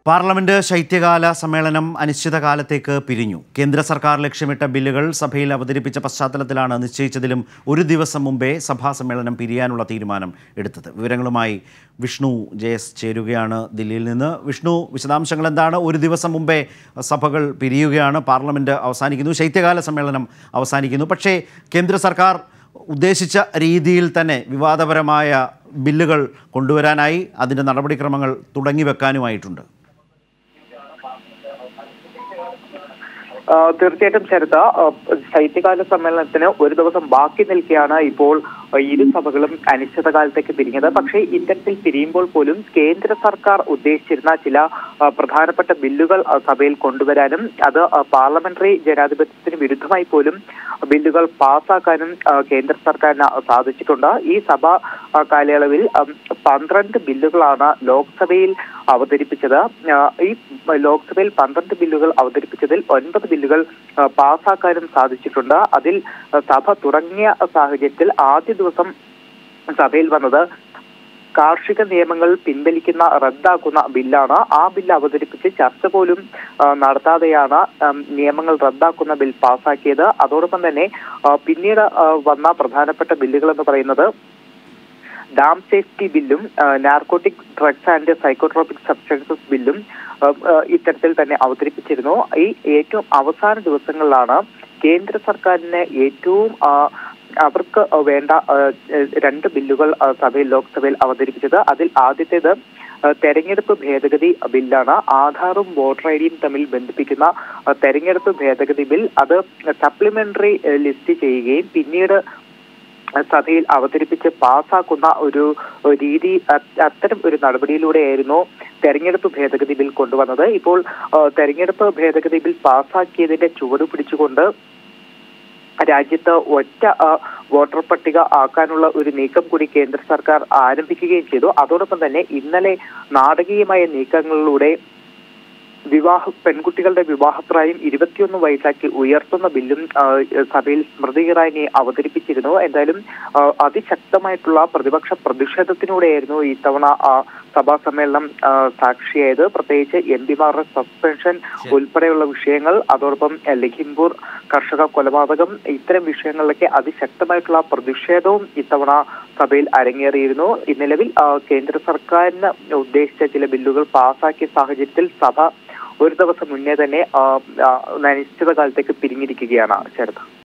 parliament ശൈത്യകാല സമ്മേളനം അനിശ്ചിതകാലത്തേക്ക് പിരിഞ്ഞു കേന്ദ്ര സർക്കാർ ലക്ഷ്യമിട്ട ബില്ലുകൾ സഭയിൽ അവതരിപ്പിച്ച പശ്ചാത്തലത്തിലാണ് നിശ്ചയിച്ചതിലും ഒരു ദിവസം മുമ്പേ സഭാ സമ്മേളനം പിരിയാനുള്ള തീരുമാനം എടുത്തത് വിവരങ്ങളുമായി വിഷ്ണു ജയസ് ചേരുകയാണ് ദില്ലിയിൽ നിന്ന് വിഷ്ണു വിശദാംശങ്ങൾ എന്താണ് ഒരു ദിവസം മുമ്പേ സഭകൾ പിരിയുകയാണ് പാർലമെന്റ് അവസാനിക്കുന്നു ശൈത്യകാല സമ്മേളനം അവസാനിക്കുന്നു പക്ഷേ കേന്ദ്ര സർക്കാർ ഉദ്ദേശിച്ച രീതിയിൽ തന്നെ വിവാദപരമായ ബില്ലുകൾ കൊണ്ടുവരാനായി അതിൻ്റെ നടപടിക്രമങ്ങൾ തുടങ്ങി വെക്കാനുമായിട്ടുണ്ട് ആ, തീർച്ചയായിട്ടും ശരത ആ, ശൈത്യകാല സമ്മേളനത്തിന് ഒരു ദിവസം ബാക്കി നിൽക്കെയാണ് ഇപ്പോൾ ഇരു സഭകളും അനിശ്ചിതകാലത്തേക്ക് പിരിഞ്ഞത് പക്ഷേ ഇത്തരത്തിൽ പിരിയുമ്പോൾ പോലും കേന്ദ്ര സർക്കാർ ഉദ്ദേശിച്ചിരുന്ന ചില ആ, പ്രധാനപ്പെട്ട ബില്ലുകൾ ആ, സഭയിൽ കൊണ്ടുവരാനും അത് ആ, പാർലമെന്ററി ജനാധിപത്യത്തിന് വിരുദ്ധമായി പോലും ബില്ലുകൾ പാസ്സാക്കാനും ആ, കേന്ദ്ര സർക്കാരിന് സാധിച്ചിട്ടുണ്ട് ഈ സഭ ആ, കാലയളവിൽ ആ, പന്ത്രണ്ട് ബില്ലുകളാണ് ലോക്സഭയിൽ അവതരിപ്പിച്ചത് ആ, ഈ ലോക്സഭയിൽ പന്ത്രണ്ട് ബില്ലുകൾ അവതരിപ്പിച്ചതിൽ ഒൻപത് ബില്ലുകൾ ആ, പാസ്സാക്കാനും സാധിച്ചിട്ടുണ്ട് അതിൽ ആ, സഭ തുടങ്ങിയ സാഹചര്യത്തിൽ ആദ്യ ദിവസം സഭയിൽ വന്നത് കാർഷിക നിയമങ്ങൾ പിൻവലിക്കുന്ന റദ്ദാക്കുന്ന ബില്ലാണ് ആ ബില്ല് അവതരിപ്പിച്ച് ചർച്ച പോലും ആ, നടത്താതെയാണ് ഉം, നിയമങ്ങൾ റദ്ദാക്കുന്ന ബിൽ പാസ്സാക്കിയത് അതോടൊപ്പം തന്നെ ആ, പിന്നീട് ആ, വന്ന പ്രധാനപ്പെട്ട ബില്ലുകൾ എന്ന് പറയുന്നത് ഡാം സേഫ്റ്റി ബില്ലും narcotic drugs and psychotropic substances ബില്ലും ആ, ആ, ഇത്തരത്തിൽ തന്നെ അവതരിപ്പിച്ചിരുന്നു ഈ ഏറ്റവും അവസാന ദിവസങ്ങളിലാണ് കേന്ദ്ര സർക്കാരിന് ഏറ്റവും ആ, അവർക്ക് വേണ്ട ആ, രണ്ട് ബില്ലുകൾ ആ, സഭയിൽ ലോക്സഭയിൽ അവതരിപ്പിച്ചത് അതിൽ ആദ്യത്തേത് ആ, തെരഞ്ഞെടുപ്പ് ഭേദഗതി ബില്ലാണ് ആധാറും വോട്ടർ ഐ ഡിയും തമ്മിൽ ബന്ധിപ്പിക്കുന്ന ആ, തെരഞ്ഞെടുപ്പ് ഭേദഗതി ബിൽ അത് സപ്ലിമെന്ററി ലിസ്റ്റ് ചെയ്യുകയും പിന്നീട് സഭയിൽ അവതരിപ്പിച്ച് പാസ്സാക്കുന്ന ഒരു രീതി അ- അത്തരം ഒരു നടപടിയിലൂടെയായിരുന്നു തെരഞ്ഞെടുപ്പ് ഭേദഗതി ബിൽ കൊണ്ടുവന്നത് ഇപ്പോൾ ആ, തെരഞ്ഞെടുപ്പ് ഭേദഗതി ബിൽ പാസ്സാക്കിയതിന്റെ ചുവട് പിടിച്ചുകൊണ്ട് രാജ്യത്ത് ഒറ്റ ആ, വോട്ടർ പട്ടിക ആക്കാനുള്ള ഒരു നീക്കം കൂടി കേന്ദ്ര സർക്കാർ ആരംഭിക്കുകയും ചെയ്തു അതോടൊപ്പം തന്നെ ഇന്നലെ നാടകീയമായ നീക്കങ്ങളിലൂടെ വിവാഹ പെൺകുട്ടികളുടെ വിവാഹപ്രായം ഇരുപത്തിയൊന്ന് വയസ്സാക്കി ഉയർത്തുന്ന ബില്ലും ആ, സഭയിൽ സ്മൃതി ഇറാനി അവതരിപ്പിച്ചിരുന്നു എന്തായാലും ആ, അതിശക്തമായിട്ടുള്ള പ്രതിപക്ഷ പ്രതിഷേധത്തിലൂടെയായിരുന്നു ഇത്തവണ ആ, സഭാ സമ്മേളനം ആ, സാക്ഷിയായത് പ്രത്യേകിച്ച് എം പിമാരുടെ സസ്പെൻഷൻ ഉൾപ്പെടെയുള്ള വിഷയങ്ങൾ അതോടൊപ്പം ആ, ലഖിംപൂർ കർഷക കൊലപാതകം ഇത്തരം വിഷയങ്ങളിലൊക്കെ അതിശക്തമായിട്ടുള്ള പ്രതിഷേധവും ഇത്തവണ സഭയിൽ അരങ്ങേറിയിരുന്നു ഈ നിലവിൽ ആ, കേന്ദ്ര സർക്കാരിന് ഉദ്ദേശിച്ച ചില ബില്ലുകൾ പാസാക്കിയ സാഹചര്യത്തിൽ സഭ ഒരു ദിവസം മുന്നേ തന്നെ ആ, ആ, അനിശ്ചിതകാലത്തേക്ക് പിരിഞ്ഞിരിക്കുകയാണ് ശരത്